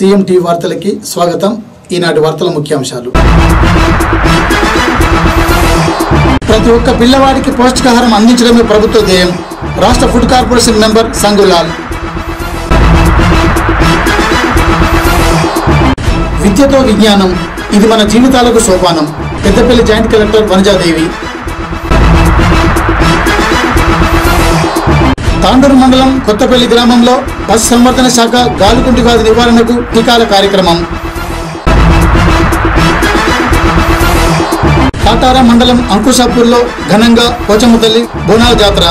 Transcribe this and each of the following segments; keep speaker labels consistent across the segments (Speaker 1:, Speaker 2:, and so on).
Speaker 1: CM TV వార్తలకి స్వాగతం ఈనాటి వార్తల ముఖ్యాంశాలు ప్రతి ఒక్క పిల్లవాడికి పౌష్టికాహారం అందించడమే ప్రభుత్వ ధ్యేయం రాష్ట్ర ఫుడ్ కార్పొరేషన్ మెంబర్ సంగులాల్ విద్యతో విజ్ఞానం ఇది మన జీవితాలకు సోపానం పెద్దపల్లి జాయింట్ కలెక్టర్ వనజాదేవి తాండూరు మండలం కొత్తపల్లి గ్రామంలో పశు సంవర్ధన శాఖ గాలికుంటి వ్యాధి నివారణకు టీకాల కార్యక్రమం కాటారా మండలం అంకుశాపూర్లో ఘనంగా పోచమ్మ తల్లి బోనాల జాతర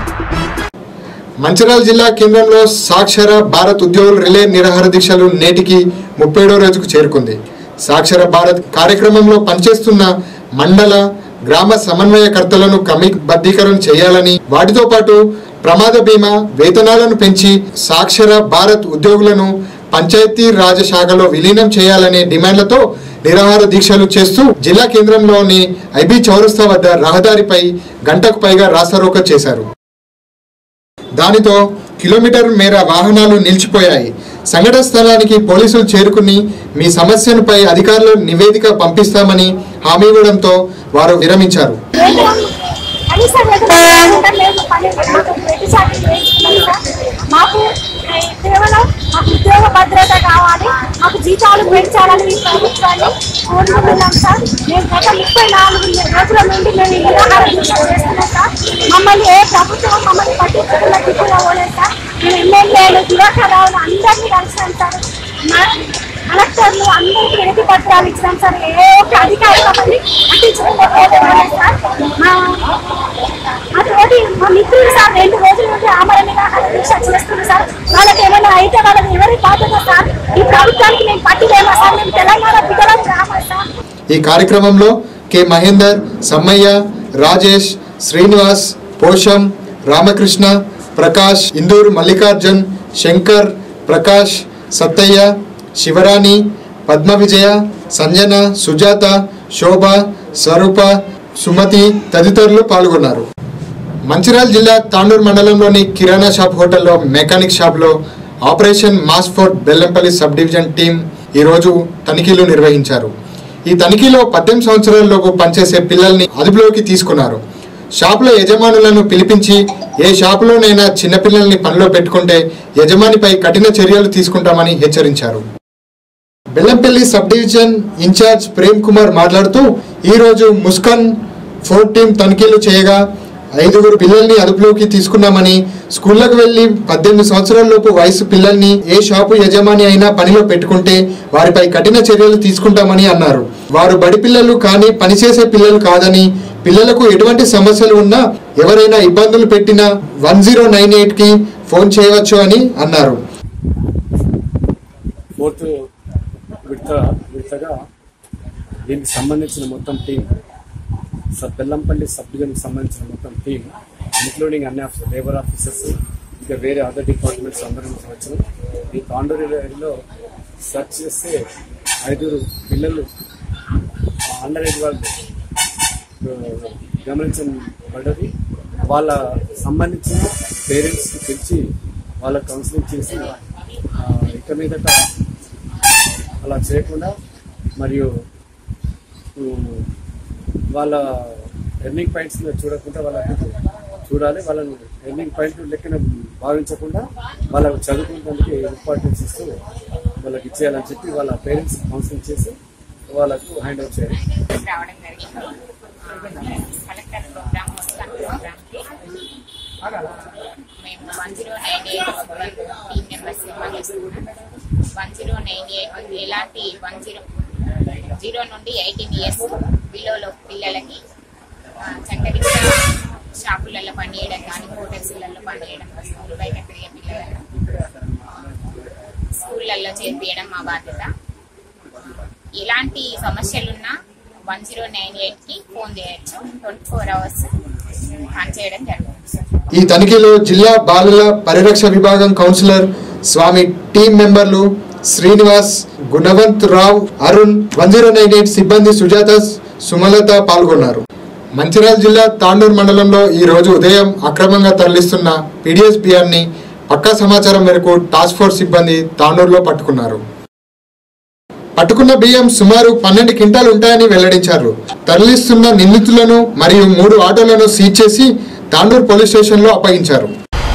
Speaker 2: మంచిర్యాల జిల్లా కేంద్రంలో సాక్షర భారత్ ఉద్యోగుల రిలే నిరాహార దీక్షలు నేటికి ముప్పైడో రోజుకు చేరుకుంది సాక్షర భారత్ కార్యక్రమంలో పనిచేస్తున్న మండల గ్రామ సమన్వయకర్తలను క్రమబద్ధీకరణ చేయాలని వాటితో పాటు ప్రమాద బీమా వేతనాలను పెంచి సాక్షర భారత్ ఉద్యోగులను పంచాయతీ రాజ్ శాఖలో విలీనం చేయాలనే డిమాండ్లతో నిరాహార దీక్షలు చేస్తూ జిల్లా కేంద్రంలోని ఐబీ చౌరస్తా వద్ద రహదారిపై గంటకు పైగా రాస్తారోక చేశారు దానితో కిలోమీటర్ మేర వాహనాలు నిలిచిపోయాయి సంఘటన స్థలానికి పోలీసులు చేరుకుని మీ సమస్యలపై అధికారులు నివేదిక పంపిస్తామని హామీ ఇవ్వడంతో వారు విరమించారు
Speaker 3: కనీసం ఏదైనా లేదు పని మాకు ప్రతిసారి వేయించుకున్నాం సార్ మాకు ఏ, కేవలం మాకు ఉద్యోగ భద్రత కావాలి మాకు జీతాలు పెంచాలని ఈ ప్రభుత్వాన్ని కోరుకుంటున్నాం సార్ మేము గత ముప్పై నాలుగు రోజుల నుండి మేము ఈ నిరాహార దీక్ష చేస్తున్నాం సార్ మమ్మల్ని ఏ ప్రభుత్వం మమ్మల్ని పట్టించుకున్న దిక్కుగా పోలేదు సార్ మేము ఎమ్మెల్యేలు దివాకర్ రావులు అందరినీ కలిసినాం సార్ మా- కలెక్టర్లు అందరికీ వినతి పత్రాలు ఇచ్చినాం సార్ ఏ ఒక్క అధికారి మమ్మల్ని పట్టించుకోకపోతే సార్ మా మా తోటి మా మిత్రులు సార్ రెండు రోజుల నుండి ఆమరణ నిరాహార దీక్ష చేస్తున్నారు సార్ వాళ్ళకి ఏమైనా అయితే వాళ్ళకి ఎవరి బాధ్యత సార్ ఈ ప్రభుత్వానికి మేము పట్టిలేమా సార్ మేము తెలంగాణ బిడ్డలం రామా సార్
Speaker 2: ఈ కార్యక్రమంలో కె మహేందర్ సమ్మయ్య రాజేష్ శ్రీనివాస్ పోషం రామకృష్ణ ప్రకాష్ ఇందూరు మల్లికార్జున్ శంకర్ ప్రకాష్ సత్తయ్య శివరాణి పద్మ విజయ సంజన సుజాత శోభ స్వరూప సుమతి తదితరులు పాల్గొన్నారు మంచిర్యాల జిల్లా తాండూరు మండలంలోని కిరాణా షాప్ హోటల్లో మెకానిక్ షాప్లో operation mass fort Bellampalli sub division team ఈరోజు తనిఖీలు నిర్వహించారు ఈ తనిఖీలో పద్దెనిమిది సంవత్సరాలలోపు పనిచేసే పిల్లల్ని అదుపులోకి తీసుకున్నారు షాపుల యజమానులను పిలిపించి ఏ షాపులోనైనా చిన్నపిల్లల్ని పనిలో పెట్టుకుంటే యజమానిపై కఠిన చర్యలు తీసుకుంటామని హెచ్చరించారు Bellampalli sub division incharge Prem Kumar మాట్లాడుతూ ఈ రోజు ముస్కాన్ ఫోర్ట్ టీం తనిఖీలు చేయగా ఐదుగురు పిల్లల్ని అదుపులోకి తీసుకున్నామని స్కూళ్లకు వెళ్లి పద్దెనిమిది సంవత్సరాలలోపు వయసు పిల్లల్ని ఏ షాపు యజమాని అయినా పనిలో పెట్టుకుంటే వారిపై కఠిన చర్యలు తీసుకుంటామని అన్నారు వారు బడి పిల్లలు కానీ పనిచేసే పిల్లలు కాదని పిల్లలకు ఎటువంటి సమస్యలు ఉన్నా ఎవరైనా ఇబ్బందులు పెట్టినా వన్ జీరో నైన్ ఎయిట్ కి ఫోన్ చేయవచ్చు అని అన్నారు
Speaker 4: ఫోర్త్ విడత విడతగా దీనికి సంబంధించిన మొత్తం టీం సబ్ బెల్లంపల్లి సబ్ డివిజన్కి సంబంధించిన మొత్తం టీం ఇంక్లూడింగ్ అన్ని ఆఫీసర్ లేబర్ ఆఫీసర్స్ ఇంకా వేరే అదర్ డిపార్ట్మెంట్స్ అందరం వచ్చిన ఈ తాండూరు ఏరియాలో సెర్చ్ చేస్తే ఐదుగురు పిల్లలు అండర్ ఏజ్ వాళ్ళు ఆ, గమనించబడ్డది వాళ్ళ సంబంధించిన పేరెంట్స్కి పిలిచి వాళ్ళ కౌన్సిలింగ్ చేసి ఆ, ఇక మీదట అలా చేయకుండా మరియు ఉమ్, వాళ్ళ ఎర్నింగ్ పాయింట్స్ చూడకుండా వాళ్ళ చూడాలి వాళ్ళని ఎర్నింగ్ పాయింట్ లెక్కన భావించకుండా వాళ్ళకు చదువుకునేందుకు ఇంపార్టెన్స్ ఇస్తూ వాళ్ళకి ఇచ్చేయాలని చెప్పి వాళ్ళ పేరెంట్స్ కౌన్సిలింగ్ చేసి వాళ్ళకు హ్యాండ్ ఓవర్ చేయాలి
Speaker 5: రావడం జరిగింది కలెక్టర్ ప్రోగ్రామ్ ముస్కాన్ ప్రోగ్రామ్కి మేము one zero nine eight team members పనిచేస్తున్నాం వన్ జీరో నైన్ ఎయిట్ ఎలాంటి వన్ జీరో జీరో నుండి ఎయిటీన్ ఇయర్స్ బిలోలో పిల్లలకి ఆ, చక్కటి షాపులలో పనిచేయడం కానీ హోటల్స్లలో పనిచేయడం స్కూల్ బయట తిరిగే పిల్లలను స్కూళ్ళల్లో చేర్పియడం మా బాధ్యత ఎలాంటి సమస్యలున్నా వన్ జీరో నైన్ ఎయిట్ కి ఫోన్ చేయొచ్చు ట్వంటీ ఫోర్ అవర్స్ పనిచేయడం జరుగుతుంది
Speaker 2: ఈ తనిఖీలో జిల్లా బాలల పరిరక్ష విభాగం కౌన్సిలర్ స్వామి టీం మెంబర్లు Srinivas Gunavanth Rao Arun one zero nine eight సిబ్బంది సుజాత సుమలత పాల్గొన్నారు మంచిర్యాల జిల్లా తాండూరు మండలంలో ఈ రోజు ఉదయం అక్రమంగా తరలిస్తున్న పీడిఎస్ బియ్యాన్ని పక్కా సమాచారం మేరకు టాస్క్ ఫోర్స్ సిబ్బంది తాండూరులో పట్టుకున్నారు అటుకున్న బియ్యం సుమారు పన్నెండు క్వింటాలు ఉంటాయని వెల్లడించారు తరలిస్తున్న నిందితులను మరియు మూడు ఆటోలను సీజ్ చేసి తాండూరు పోలీస్ స్టేషన్లో అప్పగించారు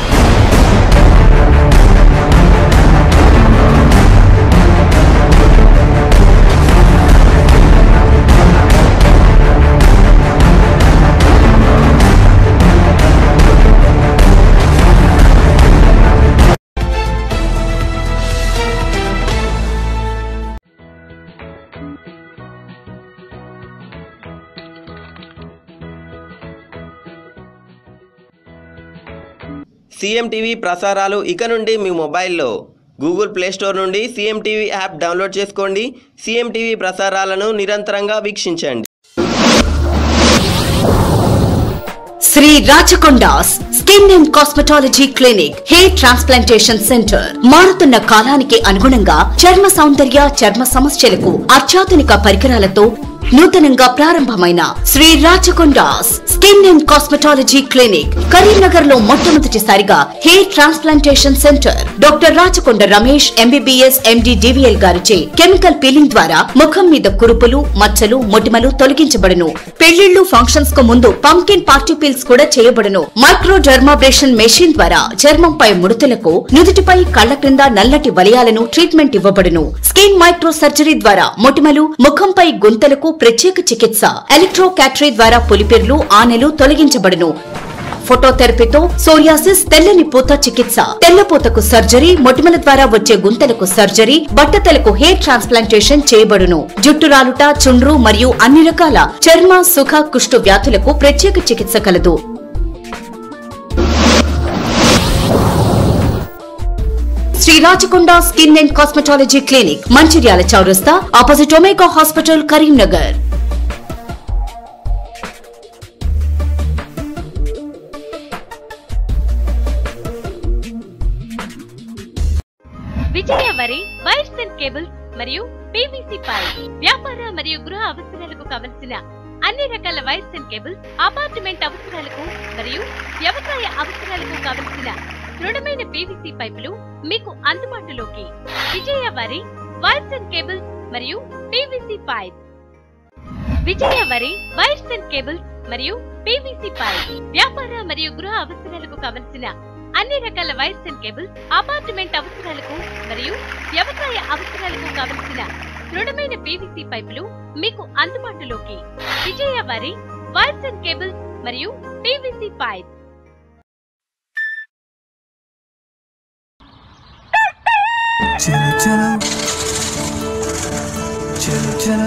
Speaker 6: సీఎం టీవీ ప్రసారాలు ఇక నుండి మీ మొబైల్లో గూగుల్ ప్లే స్టోర్ నుండి సీఎం టీవీ యాప్ డౌన్లోడ్ చేసుకోండి సీఎం టీవీ ప్రసారాలను నిరంతరంగా వీక్షించండి
Speaker 7: Shri Rachakondas skin and cosmetology clinic hair transplantation centre మారుతున్న కాలానికి అనుగుణంగా చర్మ సౌందర్య చర్మ సమస్యలకు అత్యాధునిక పరికరాలతో నూతనంగా ప్రారంభమైన Shri Rachakondas skin and cosmetology clinic Karimnagar లో మొట్టమొదటిసారిగా hair transplantation centre doctor Rachakonda Ramesh MBBS MD DVL గారిచే కెమికల్ పీలింగ్ ద్వారా ముఖం మీద కురుపులు మచ్చలు మొటిమలు తొలగించబడును పెళ్లిళ్లు ఫంక్షన్స్ కు ముందు పంకిన్ పార్టీ పీల్స్ కూడా చేయబడును మైక్రో డర్మాబ్రేషన్ మెషిన్ ద్వారా చర్మంపై ముడతలకు నుదుటిపై కళ్ల క్రింద నల్లటి వలయాలను ట్రీట్మెంట్ ఇవ్వబడును స్కిన్ మైక్రో సర్జరీ ద్వారా మొటిమలు ముఖంపై గుంతలకు ప్రత్యేక చికిత్స ఎలక్ట్రో క్యాటరీ ద్వారా పులిపిర్లు ఆనెలు తొలగించబడును ఫోటోథెరపీతో సోరియాసిస్ తెల్లని పూత చికిత్స తెల్లపూతకు సర్జరీ మొటిమల ద్వారా వచ్చే గుంతలకు సర్జరీ బట్టతలకు హెయిర్ ట్రాన్స్ప్లాంటేషన్ చేయబడును జుట్టు రాలుట చుండ్రు మరియు అన్ని రకాల చర్మ సుఖ కుష్టు వ్యాధులకు ప్రత్యేక చికిత్స కలదు Shri Rachakonda skin and cosmetology clinic Mancherial చౌరస్తా opposite Omega hospital Karimnagar
Speaker 8: Vijaya Vari wires and cables మరియు పీవీసీ పైప్ వ్యాపార మరియు గృహ అవసరాలకు కావలసిన అన్ని రకాల వైర్స్ అండ్ కేబుల్స్ అపార్ట్మెంట్ అవసరాలకు మరియు వ్యవసాయ అవసరాలకు కావలసిన దృఢమైన పీవీసీ పైపులు మీకు అందుబాటులోకి Vijaya Vari wires and cables మరియు PVC pipe Vijaya Vari wires and cables మరియు పీవీసీ పైప్ వ్యాపార మరియు గృహ అవసరాలకు కావలసిన అన్ని రకాల వైర్స్ అండ్ కేబుల్స్ అపార్ట్మెంట్ అవసరాలకు మరియు వ్యవసాయ అవసరాలకు కావలసిన దృఢమైన పీవీసీ పైపులు మీకు అందుబాటులోకి Vijaya Vari wires and cables మరియు పీవీసీ పైప్
Speaker 9: చలో చలో చలో చలో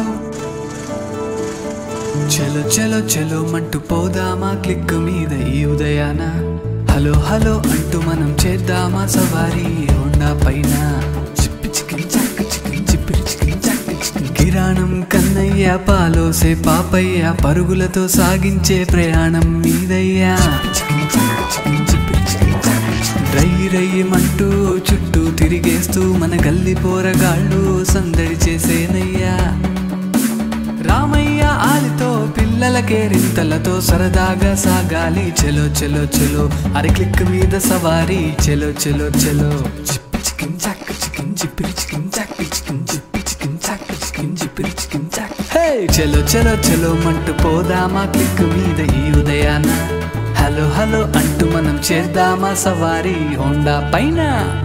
Speaker 9: చలో చలో చలో మంటూ పోదామా క్లిక్ మీద ఈ ఉదయాన హలో హలో అంటూ మనం చేద్దామా సవారీ హోండా పైన చిప్పి చికిన్ చక్క చికిన్ చిప్పిరి చికిన్ చక్క చికిన్ కిరాణం కన్నయ్య పాలోసే పాపయ్య పరుగులతో సాగించే ప్రయాణం మీదయ్యా చికిన్ చక్క చికిన్ చిప్పిరి చికిన్ చక్క చికిన్ రై రయ్యమంటూ చుట్టూ తిరిగేస్తూ మన గల్లి పోరగాళ్ళు సందడి చేసేనయ్యా రామయ్య ఆలితో పిల్లలకే రింతలతో సరదాగా సాగాలి చెలో చెలో చెలో అరి క్లిక్ మీద సవారీ చెలో చెలో చెలో చిప్పి చికిన్ చాక్ చికిన్ చిప్పిరి చికిన్ చాక్ చికిన్ చిప్పి చికిన్ చాక్ చికిన్ చిప్పిరి చికిన్ చాక్ హే చెలో చెలో చెలో మంటూ పోదామా క్లిక్ మీద ఈ ఉదయాన హలో హలో అంటూ మనం చేద్దామా సవారీ హోండా పైన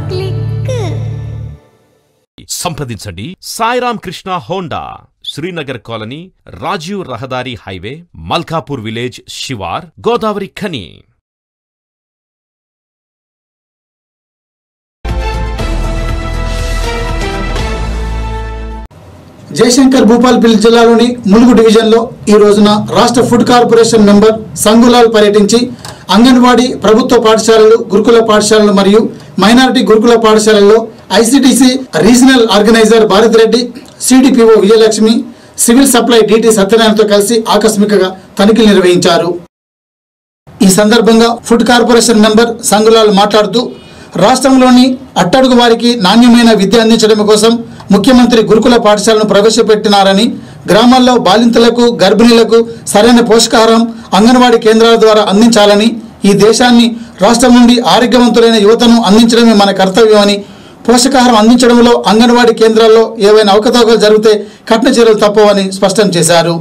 Speaker 10: సంప్రదించండి సాయిరామ్ కృష్ణ హోండా శ్రీనగర్ కాలనీ రాజీవ్ రహదారి హైవే మల్కాపూర్ విలేజ్ శివార్ గోదావరి ఖని
Speaker 1: జయశంకర్ భూపాల్పల్లి జిల్లాలోని ములుగు డివిజన్లో ఈ రోజున రాష్ట్ర ఫుడ్ కార్పొరేషన్ మెంబర్ సంగులాల్ పర్యటించి అంగన్వాడీ ప్రభుత్వ పాఠశాలలు గురుకుల పాఠశాలలు మరియు మైనారిటీ గురుకుల పాఠశాలల్లో ICTC regional organiser Bharath Reddy CDPO Vijayalakshmi civil supply DT సత్యనారాయణతో కలిసి ఆకస్మికంగా తనిఖీలు నిర్వహించారు ఈ సందర్భంగా ఫుడ్ కార్పొరేషన్ మెంబర్ సంగులాల్ మాట్లాడుతూ రాష్ట్రంలోని అట్టడుగు వారికి నాణ్యమైన విద్య అందించడం కోసం ముఖ్యమంత్రి గురుకుల పాఠశాలను ప్రవేశపెట్టినారని గ్రామాల్లో బాలింతలకు గర్భిణీలకు సరైన పోషకాహారం అంగన్వాడీ కేంద్రాల ద్వారా అందించాలని ఈ దేశాన్ని రాష్ట్రం నుండి ఆరోగ్యవంతులైన యువతను అందించడమే మన కర్తవ్యమని పోషకాహారం అందించడంలో అంగన్వాడీ కేంద్రాల్లో ఏవైనా అవకతవకలు జరిగితే కఠిన చర్యలు తప్పవని స్పష్టం చేశారు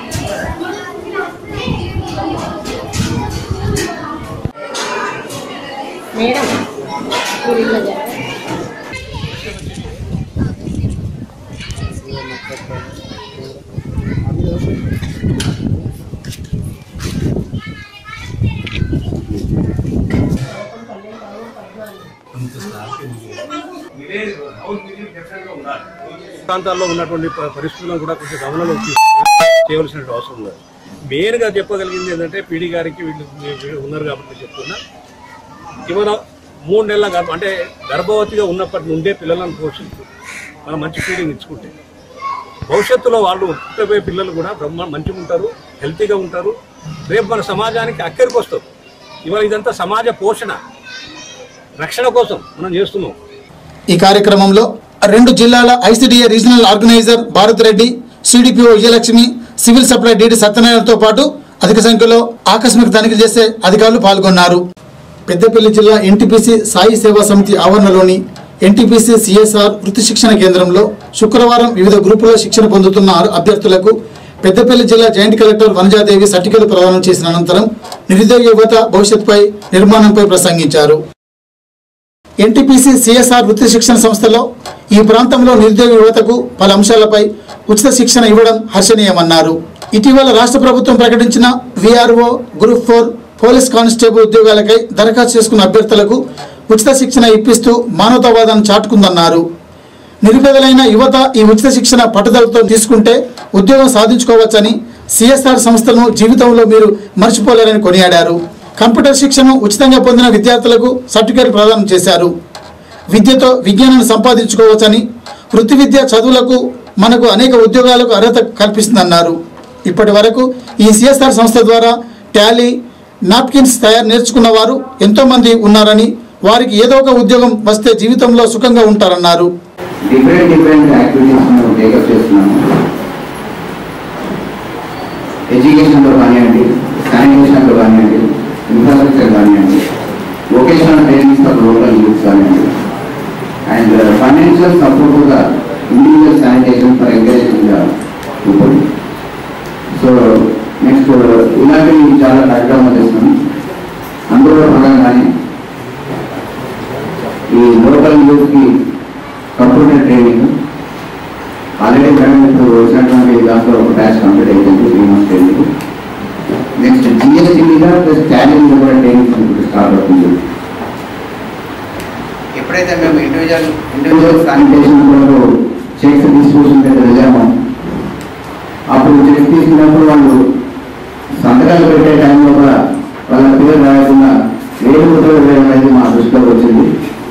Speaker 11: ప్రాంతాల్లో ఉన్నటువంటి ప- పరిస్థితులను కూడా కొంచెం గమనంలోకి తీసుకుని చేయవలసిన అవసరం ఉంది మెయిన్గా చెప్పగలిగింది ఏంటంటే పీడీ గారికి వీళ్ళు వీళ్ళు ఉన్నారు కాబట్టి నేను చెప్తున్నా ఇవాళ మూడు నెలల గర్భ అంటే గర్భవతిగా ఉన్నప్పటి నుండే పిల్లలను పోషిస్తూ మనం మంచి ఫీడింగ్ ఇచ్చుకుంటే భవిష్యత్తులో వాళ్ళు పుట్టబోయే పిల్లలు కూడా బ్రహ్మ మంచిగా ఉంటారు హెల్తీగా ఉంటారు రేపు మన సమాజానికి అక్కడికి వస్తారు ఇవాళ ఇదంతా సమాజ పోషణ రక్షణ కోసం మనం చేస్తున్నాం
Speaker 1: ఈ కార్యక్రమంలో రెండు జిల్లాల ICDA regional organiser Bharath Reddy CDPO Vijayalakshmi civil supply DD సత్యనారాయణతో పాటు అధిక సంఖ్యలో ఆకస్మిక తనిఖీలు చేసే అధికారులు పాల్గొన్నారు పెద్దపల్లి జిల్లా ఎన్టీపీసీ సాయి సేవా సమితి ఆవరణలోని ఎన్టీపీసీ సిఎస్ఆర్ వృత్తి శిక్షణ కేంద్రంలో శుక్రవారం వివిధ గ్రూపుల్లో శిక్షణ పొందుతున్న అభ్యర్థులకు పెద్దపల్లి జిల్లా జాయింట్ కలెక్టర్ వనజాదేవి సర్టిఫికేట్ ప్రదానం చేసిన అనంతరం నిరుద్యోగ యువత భవిష్యత్తుపై నిర్మాణంపై ప్రసంగించారు ఎన్టీపీసీ సిఎస్ఆర్ వృత్తి శిక్షణ సంస్థలో ఈ ప్రాంతంలో నిరుద్యోగ యువతకు పలు అంశాలపై ఉచిత శిక్షణ ఇవ్వడం హర్షణీయమన్నారు ఇటీవల రాష్ట్ర ప్రభుత్వం ప్రకటించిన VRO group four police constable ఉద్యోగాలకై దరఖాస్తు చేసుకున్న అభ్యర్థులకు ఉచిత శిక్షణ ఇప్పిస్తూ మానవతావాదాన్ని చాటుకుందన్నారు నిరుపేదలైన యువత ఈ ఉచిత శిక్షణ పట్టుదలతో తీసుకుంటే ఉద్యోగం సాధించుకోవచ్చని సిఎస్ఆర్ సంస్థలను జీవితంలో మీరు మర్చిపోలేరని కొనియాడారు కంప్యూటర్ శిక్షను ఉచితంగా పొందిన విద్యార్థులకు సర్టిఫికేట్ ప్రదానం చేశారు విద్యతో విజ్ఞానాన్ని సంపాదించుకోవచ్చని వృత్తి విద్య చదువులకు మనకు అనేక ఉద్యోగాలకు అర్హత కల్పిస్తుందన్నారు ఇప్పటి వరకు ఈ సిఎస్ఆర్ సంస్థ ద్వారా టాలీ నాప్కిన్స్ తయారు నేర్చుకున్న వారు ఎంతోమంది ఉన్నారని వారికి ఏదో ఒక ఉద్యోగం వస్తే జీవితంలో సుఖంగా ఉంటారన్నారు
Speaker 12: డిఫరెంట్ డిఫరెంట్ యాక్టివిటీస్ మేము టేకప్ చేస్తున్నాము ఎడ్యుకేషన్లో కానివ్వండి శానిటేషన్లో కానివ్వండి ఇన్ఫ్రాస్ట్రక్చర్ కానివ్వండి vocational trainings for local youth కానివ్వండి అండ్ ఫైనాన్షియల్ సపోర్ట్ కూడా individual sanitation for encouraging people so next ఇలాంటివి చాలా కార్యక్రమాలు చేస్తున్నాం అందులో భాగంగానే ఈ లోకల్ యూత్కి కంప్యూటర్ ట్రైనింగ్ ఆల్రెడీ మేడం ఇప్పుడు వచ్చినటువంటి దాంట్లో ఒక బ్యాచ్ కంప్లీట్ అయిపోయింది three months training next GST మీద ప్లస్ టాలీ మీద కూడా ట్రైనింగ్ ఇప్పుడు స్టార్ట్ అవుతుంది ఎప్పుడైతే మేము ఇండివిజువల్ ఇండివిజువల్ శానిటేషన్ కొరకు చెక్స్ డిస్ట్రిబ్యూషన్ దగ్గర వెళ్ళామో అప్పుడు చెక్స్ తీసుకున్నప్పుడు వాళ్ళు సంతకాలు పెట్టే టైంలో కూడా వాళ్ళ పేరు రాయకుండా వేలు ముద్రలు వేయడం అనేది మా దృష్టిలోకి వచ్చింది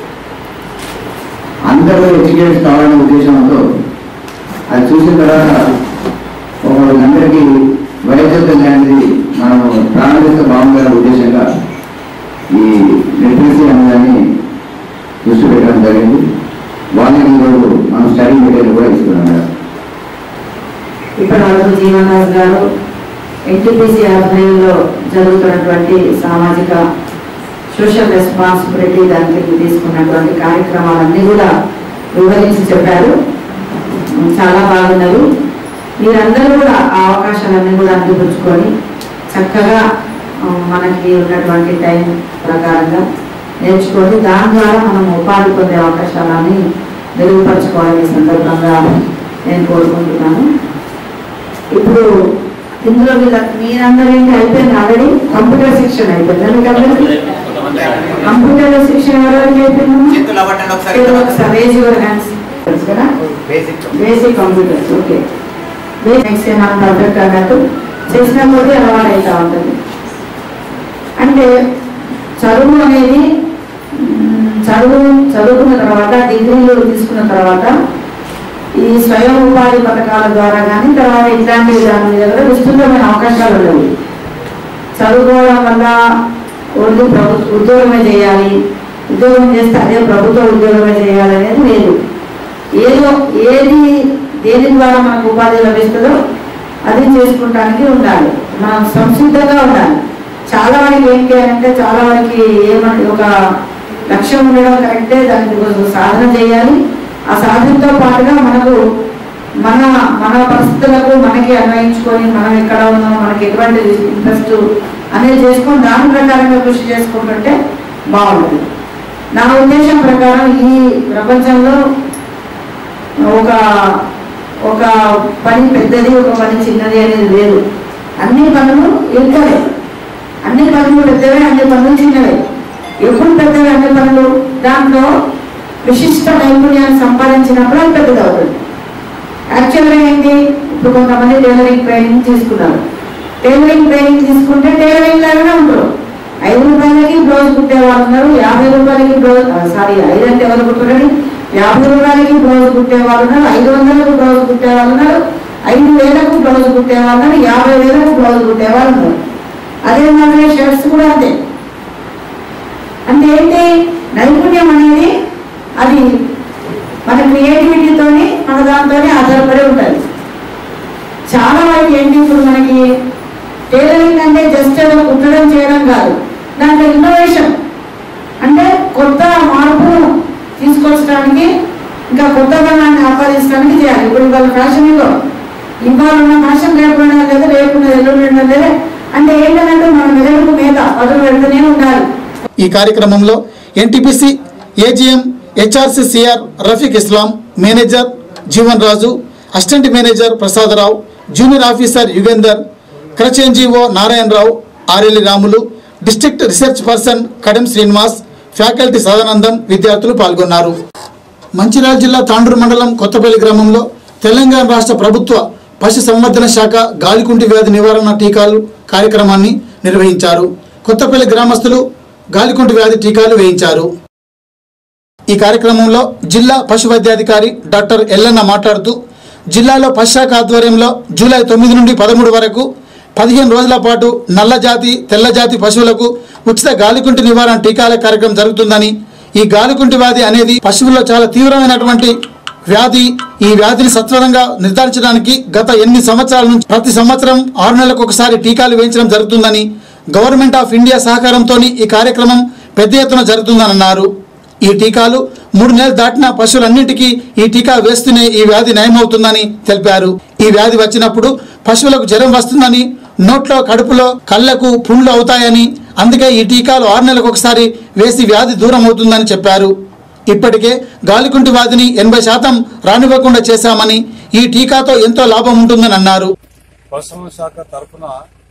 Speaker 12: అందరూ ఎడ్యుకేట్ కావాలనే ఉద్దేశంతో అది చూసిన తర్వాత అందరికీ వైద్యుత లాంటిది మనం ప్రాణాలిక బాగుండాలనే ఉద్దేశంగా ఈ లిటరసీ అనేదాన్ని దృష్టి పెట్టడం జరిగింది వాళ్ళకి ఈరోజు మనం స్టడీ మెటీరియల్ కూడా ఇస్తున్నాం మేడం
Speaker 13: ఇప్పటి వరకు జీవనరాజు గారు ఎన్టీపీసీ ఆధ్వర్యంలో జరుగుతున్నటువంటి సామాజిక సోషల్ రెస్పాన్సిబిలిటీ దానికి తీసుకున్నటువంటి కార్యక్రమాలన్నీ కూడా వివరించి చెప్పారు చాలా బాగున్నవి మీరందరూ కూడా ఆ అవకాశాలన్నీ కూడా అందిపుచ్చుకొని చక్కగా ఆ, మనకి ఉన్నటువంటి టైం ప్రకారంగా నేర్చుకొని దాని ద్వారా మనం ఉపాధి పొందే అవకాశాలని మెరుగుపరచుకోవాలని ఈ సందర్భంగా నేను కోరుకుంటున్నాను ఇప్పుడు ఇందులో వీళ్ళ మీరందరూ ఏంటి అయిపోయింది ఆల్రెడీ కంప్యూటర్ శిక్షణ అయిపోయింది మీకు అందరికీ కంప్యూటర్ శిక్షణ ఎవరెవరికి అయిపోయింది ఒకసారి రేజ్ యువర్ హ్యాండ్స్ తెలుసు కదా బేసిక్ కంప్యూటర్స్ ఓకే బేసిక్స్ మనం పర్ఫెక్ట్ అన్నట్టు చేసిన కొద్దీ అలవాటు అవుతా ఉంటుంది అంటే చదువు అనేది మ్, చదువు చదువుకున్న తర్వాత డిగ్రీలు తీసుకున్న తర్వాత ఈ స్వయం ఉపాధి పథకాల ద్వారా కానీ తర్వాత ఇట్లాంటి దాని మీద కూడా విస్తృతమైన అవకాశాలు ఉండవు చదువుకోవడం వల్ల ఓన్లీ ప్రభుత్వ ఉద్యోగమే చేయాలి ఉద్యోగం చేస్తే అదే ప్రభుత్వ ఉద్యోగమే చేయాలి అనేది లేదు ఏదో ఏది దేని ద్వారా మనకు ఉపాధి లభిస్తుందో అది చేసుకుంటానికి ఉండాలి మనం సంసిద్ధంగా ఉండాలి చాలా వరకు ఏంటి అంటే చాలా వరకు ఏమని ఒక లక్ష్యం ఉండడం కరెక్టే దానికి కొంచెం సాధన చేయాలి ఆ సాధనతో పాటుగా మనకు మన మన పరిస్థితులకు మనకి అన్వయించుకొని మనం ఎక్కడ ఉన్నాం మనకి ఎటువంటి ఇంట్రెస్ట్ అనేది చేసుకొని దాని ప్రకారంగా కృషి చేసుకుంటుంటే బాగుంటుంది నా ఉద్దేశం ప్రకారం ఈ ప్రపంచంలో ఒక ఒక పని పెద్దది ఒక పని చిన్నది అనేది లేదు అన్ని పనులు ఎక్కువే అన్ని పనులు పెద్దవే అన్ని పనులు చిన్నవే ఎప్పుడు పెద్దవి అన్ని పనులు దాంట్లో విశిష్ట నైపుణ్యాన్ని సంపాదించినప్పుడు అది పెద్దది అవుతుంది యాక్చువల్గా ఏంటి ఇప్పుడు కొంతమంది టైలరింగ్ ట్రైనింగ్ తీసుకున్నారు టైలరింగ్ ట్రైనింగ్ తీసుకుంటే టైలరింగ్ లాగానే ఉంటారు ఐదు రూపాయలకి బ్లౌజ్ కుట్టే వాళ్ళు ఉన్నారు యాభై రూపాయలకి బ్లౌజ్ సారీ ఐదు అంటే ఎవరు కుట్టరని యాభై రూపాయలకి బ్లౌజ్ కుట్టే వాళ్ళు ఉన్నారు ఐదు వందలకు బ్లౌజ్ కుట్టే వాళ్ళు ఉన్నారు ఐదు వేలకు బ్లౌజ్ కుట్టే వాళ్ళు ఉన్నారు యాభై వేలకు బ్లౌజ్ కుట్టే వాళ్ళు ఉన్నారు అదే మాదిరి షర్ట్స్ కూడా అంతే అంటే ఏంటి నైపుణ్యం అనేది అది మన క్రియేటివిటీతోని మన దాంతోనే ఆధారపడి ఉంటుంది చాలా వరకు ఏంటి ఇప్పుడు మనకి టైలరింగ్ అంటే జస్ట్ ఏదో కుట్టడం చేయడం కాదు దాంట్లో ఇన్నోవేషన్ అంటే కొత్త మార్పును తీసుకొచ్చడానికి ఇంకా కొత్త ధనాన్ని ఆపాదించడానికి చేయాలి ఇప్పుడు ఇవాళ ఫ్యాషన్లో ఇవాళ ఉన్న ఫ్యాషన్ లేకుండా లేదా లేకుండా ఎల్లుండి లేదా అంటే ఏంటంటే మన మెదడుకు మీద పదులు పెడుతూనే ఉండాలి
Speaker 1: ఈ కార్యక్రమంలో NTPC AGM HRC CR Rafiq Islam manager Jeevan Raju assistant manager Prasadarao junior officer Yugender crutch NGO Narayanarao ఆర్ఎల్లి Ramulu district research person Kadem Srinivas faculty Sadanandam విద్యార్థులు పాల్గొన్నారు మంచిర్యాల జిల్లా తాండూరు మండలం కొత్తపల్లి గ్రామంలో తెలంగాణ రాష్ట్ర ప్రభుత్వ పశు సంవర్ధన శాఖ గాలికుంటి వ్యాధి నివారణ టీకాలు కార్యక్రమాన్ని నిర్వహించారు కొత్తపల్లి గ్రామస్తులు గాలికుంటి వ్యాధి టీకాలు వేయించారు ఈ కార్యక్రమంలో జిల్లా పశు వైద్యాధికారి డాక్టర్ ఎల్లన్న మాట్లాడుతూ జిల్లాలో పశుశాఖ ఆధ్వర్యంలో జూలై తొమ్మిది నుండి పదమూడు వరకు పదిహేను రోజుల పాటు నల్ల జాతి తెల్ల జాతి పశువులకు ఉచిత గాలికుంటి నివారణ టీకాల కార్యక్రమం జరుగుతుందని ఈ గాలికుంటి వ్యాధి అనేది పశువుల్లో చాలా తీవ్రమైనటువంటి వ్యాధి ఈ వ్యాధిని సత్వరంగా నిర్ధారించడానికి గత ఎనిమిది సంవత్సరాల నుంచి ప్రతి సంవత్సరం ఆరు నెలలకు ఒకసారి టీకాలు వేయించడం జరుగుతుందని గవర్నమెంట్ ఆఫ్ ఇండియా సహకారంతో ఈ కార్యక్రమం పెద్ద ఎత్తున జరుగుతుందని అన్నారు ఈ టీకాలు మూడు నెలలు దాటిన పశువులన్నింటికీ ఈ టీకా వేస్తూనే ఈ వ్యాధి నయమవుతుందని తెలిపారు ఈ వ్యాధి వచ్చినప్పుడు పశువులకు జ్వరం వస్తుందని నోట్లో కడుపులో కళ్ళకు పుండ్లు అవుతాయని అందుకే ఈ టీకాలు ఆరు నెలలకు ఒకసారి వేసి వ్యాధి దూరం అవుతుందని చెప్పారు ఇప్పటికే గాలికుంటి వ్యాధిని ఎనభై శాతం రానివ్వకుండా చేశామని ఈ టీకాతో ఎంతో లాభం ఉంటుందని అన్నారు
Speaker 14: పశువుల శాఖ తరఫున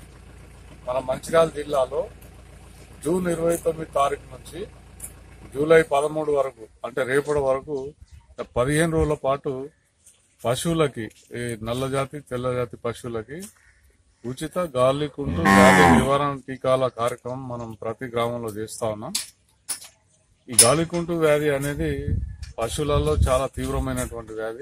Speaker 14: మన మంచిర్యాల జిల్లాలో జూన్ ఇరవై తొమ్మిది తారీఖు నుంచి జూలై పదమూడు వరకు అంటే రేపటి వరకు పదిహేను రోజుల పాటు పశువులకి ఈ నల్ల జాతి తెల్ల జాతి పశువులకి ఉచిత గాలికుంటు వ్యాధి నివారణ టీకాల కార్యక్రమం మనం ప్రతి గ్రామంలో చేస్తా ఉన్నాం ఈ గాలికుంటు వ్యాధి అనేది పశువులలో చాలా తీవ్రమైనటువంటి వ్యాధి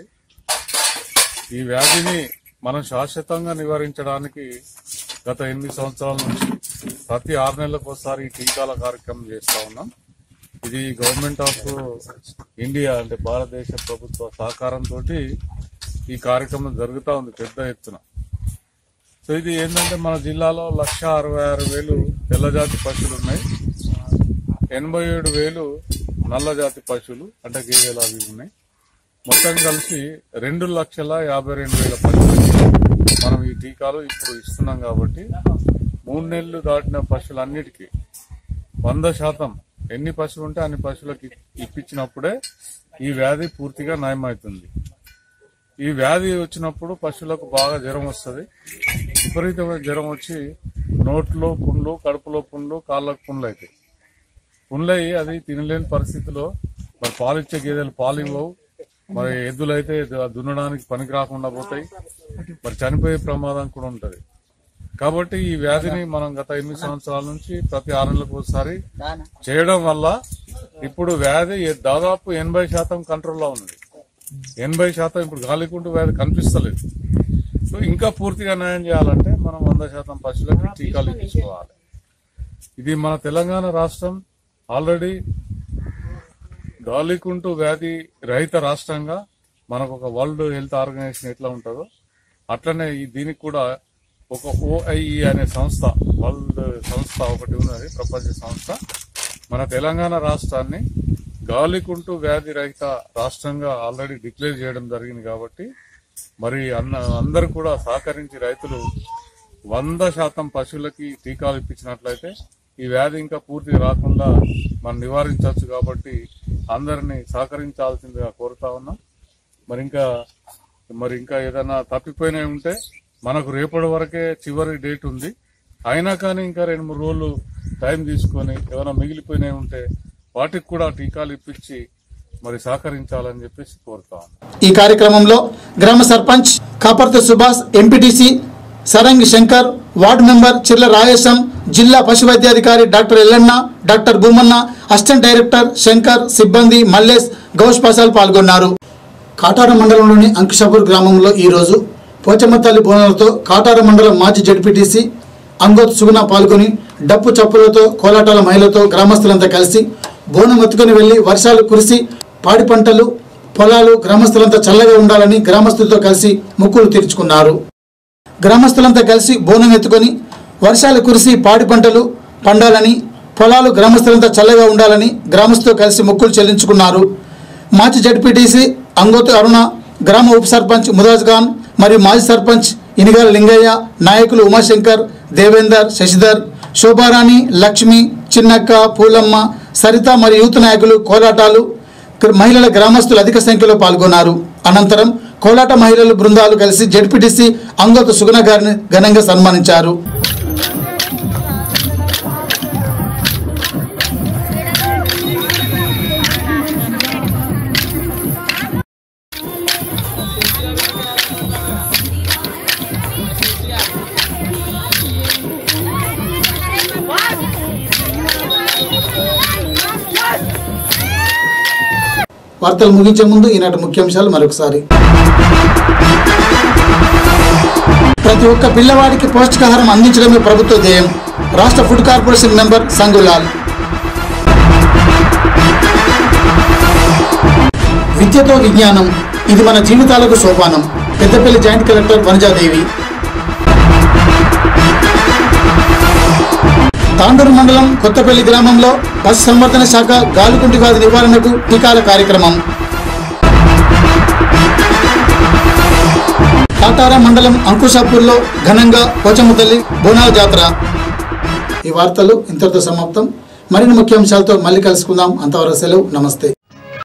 Speaker 14: ఈ వ్యాధిని మనం శాశ్వతంగా నివారించడానికి గత ఎనిమిది సంవత్సరాల నుంచి ప్రతి ఆరు నెలలకు ఒకసారి ఈ టీకాల కార్యక్రమం చేస్తా ఉన్నాం ఇది గవర్నమెంట్ ఆఫ్ ఇండియా అంటే భారతదేశ ప్రభుత్వ సహకారంతో ఈ కార్యక్రమం జరుగుతూ ఉంది పెద్ద ఎత్తున సో ఇది ఏంటంటే మన జిల్లాలో లక్ష అరవై ఆరు వేలు తెల్లజాతి పశువులు ఉన్నాయి ఎనభై ఏడు వేలు నల్ల జాతి పశువులు అంటే గేదెలు అవి ఉన్నాయి మొత్తం కలిసి రెండు లక్షల యాభై రెండు వేల పశువులకి మనం ఈ టీకాలు ఇప్పుడు ఇస్తున్నాం కాబట్టి మూడు నెలలు దాటిన పశువులన్నిటికీ వంద శాతం ఎన్ని పశువులు ఉంటే అన్ని పశువులకు ఇప్పించినప్పుడే ఈ వ్యాధి పూర్తిగా నయమవుతుంది ఈ వ్యాధి వచ్చినప్పుడు పశువులకు బాగా జ్వరం వస్తుంది విపరీతమైన జ్వరం వచ్చి నోట్లో పుండ్లు కడుపులో పుండ్లు కాళ్ళకు పుండ్లు అవుతాయి పుండ్లు అయ్యి అది తినలేని పరిస్థితిలో మరి పాలిచ్చే గేదెలు పాలు ఇవ్వవు మరి ఎద్దులైతే ద- దున్నడానికి పనికి రాకుండా పోతాయి మరి చనిపోయే ప్రమాదం కూడా ఉంటది కాబట్టి ఈ వ్యాధిని మనం గత ఎనిమిది సంవత్సరాల నుంచి ప్రతి ఆరు నెలలకు ఒకసారి చేయడం వల్ల ఇప్పుడు వ్యాధి ఎ- దాదాపు ఎనభై శాతం కంట్రోల్లో ఉంది ఎనభై శాతం ఇప్పుడు గాలికుంటు వ్యాధి కనిపిస్తలేదు సో ఇంకా పూర్తిగా న్యాయం చేయాలంటే మనం వంద శాతం పశువులకి టీకాలు ఇప్పించుకోవాలి ఇది మన తెలంగాణ రాష్ట్రం ఆల్రెడీ గాలికుంటు వ్యాధి రహిత రాష్ట్రంగా మనకు ఒక వరల్డ్ హెల్త్ ఆర్గనైజేషన్ ఎట్లా ఉంటుందో అట్లనే ఈ దీనికి కూడా ఒక ఓఐఈ అనే సంస్థ వరల్డ్ సంస్థ ఒకటి ఉన్నది ప్రపంచ సంస్థ మన తెలంగాణ రాష్ట్రాన్ని గాలికుంటూ వ్యాధి రహిత రాష్ట్రంగా ఆల్రెడీ డిక్లేర్ చేయడం జరిగింది కాబట్టి మరి అన్న అందరూ కూడా సహకరించి రైతులు వంద శాతం పశువులకి టీకాలు ఇప్పించినట్లయితే ఈ వ్యాధి ఇంకా పూర్తిగా రాకుండా మనం నివారించవచ్చు కాబట్టి అందరినీ సహకరించాల్సిందిగా కోరుతా ఉన్నాం మరి ఇంకా మరి ఇంకా ఏదైనా తప్పిపోయినవి ఉంటే మనకు రేపటి వరకే చివరి డేట్ ఉంది అయినా కానీ ఇంకా రెండు మూడు రోజులు టైం తీసుకొని ఏమైనా మిగిలిపోయినవి ఉంటే వాటికి కూడా టీకాలు ఇప్పించి మరి సహకరించాలని చెప్పేసి కోరుతా ఉన్నాం
Speaker 1: ఈ కార్యక్రమంలో గ్రామ sarpanch Kaparthi Subhash MPTC Sarangi Shankar ward member Chirla Rayesham జిల్లా పశు వైద్యాధికారి doctor Yellanna doctor Bhumanna assistant director Shankar సిబ్బంది మల్లేష్ గౌష్ పాసాల్ పాల్గొన్నారు కాటార మండలంలోని అంకుషాపూర్ గ్రామంలో ఈరోజు పోచమ్మ తల్లి బోనాలతో కాటార మండలం మాజీ జడ్పీటీసీ అంగోత్ సుగుణ పాల్గొని డప్పు చప్పులతో కోలాటాల మహిళలతో గ్రామస్తులంతా కలిసి బోనం ఎత్తుకుని వెళ్లి వర్షాలు కురిసి పాడి పంటలు పొలాలు గ్రామస్తులంతా చల్లగా ఉండాలని గ్రామస్తులతో కలిసి మొక్కులు తీర్చుకున్నారు గ్రామస్తులంతా కలిసి బోనం ఎత్తుకొని వర్షాలు కురిసి పాడి పంటలు పండాలని పొలాలు గ్రామస్తులంతా చల్లగా ఉండాలని గ్రామస్తులతో కలిసి మొక్కులు చెల్లించుకున్నారు మాజీ జడ్పీటీసీ అంగోతు అరుణ గ్రామ ఉప సర్పంచ్ ముదాజ్ ఖాన్ మరియు మాజీ సర్పంచ్ ఇనిగాల లింగయ్య నాయకులు ఉమాశంకర్ దేవేందర్ శశిధర్ శోభారాణి లక్ష్మి చిన్నక్క పూలమ్మ సరిత మరియు యూత్ నాయకులు కోలాటాలు గ్ర- మహిళల గ్రామస్తులు అధిక సంఖ్యలో పాల్గొన్నారు అనంతరం కోలాట మహిళలు బృందాలు కలిసి జడ్పీటీసీ అంగోతు సుగుణ గారిని ఘనంగా సన్మానించారు వార్తలు ముగించే ముందు ఈనాటి ముఖ్యాంశాలు మరొకసారి ప్రతి ఒక్క పిల్లవాడికి పౌష్టికాహారం అందించడమే ప్రభుత్వ ధ్యేయం రాష్ట్ర ఫుడ్ కార్పొరేషన్ మెంబర్ సంగులాల్ విద్యతో విజ్ఞానం ఇది మన జీవితాలకు సోపానం పెద్దపల్లి జాయింట్ కలెక్టర్ వనజాదేవి తాండూరు మండలం కొత్తపల్లి గ్రామంలో పశు సంవర్ధన శాఖ గాలికుంటి వ్యాధి నివారణకు టీకాల కార్యక్రమం కాటారా మండలం అంకుశాపూర్లో ఘనంగా పోచమ్మ తల్లి బోనాల జాతర ఈ వార్తలు ఇంతటితో సమాప్తం మరిన్ని ముఖ్యాంశాలతో మళ్ళీ కలుసుకుందాం అంతవరకు సెలవు నమస్తే